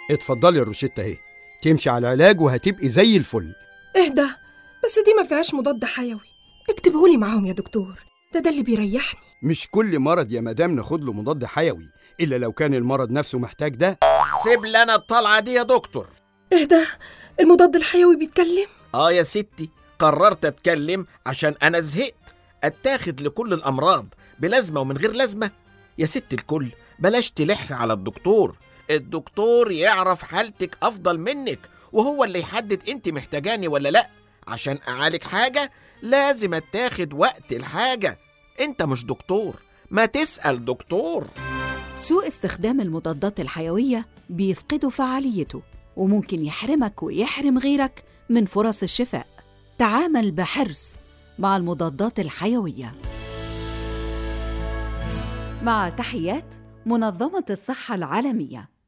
اتفضلي الروشتة اهي تمشي على العلاج وهتبقي زي الفل اهدى بس دي ما فيهاش مضاد حيوي اكتبهولي معاهم يا دكتور ده ده اللي بيريحني مش كل مرض يا مدام ناخد له مضاد حيوي إلا لو كان المرض نفسه محتاج ده سيب لنا الطلعة دي يا دكتور اهدى المضاد الحيوي بيتكلم اه يا ستي قررت اتكلم عشان انا زهقت اتاخد لكل الامراض بلازمه ومن غير لازمه يا ست الكل بلاش تلح على الدكتور الدكتور يعرف حالتك افضل منك وهو اللي يحدد انت محتاجاني ولا لا عشان اعالج حاجه لازم اتاخد وقت الحاجه انت مش دكتور ما تسال دكتور سوء استخدام المضادات الحيوية بيفقدوا فعاليته وممكن يحرمك ويحرم غيرك من فرص الشفاء تعامل بحرص مع المضادات الحيوية مع تحيات منظمة الصحة العالمية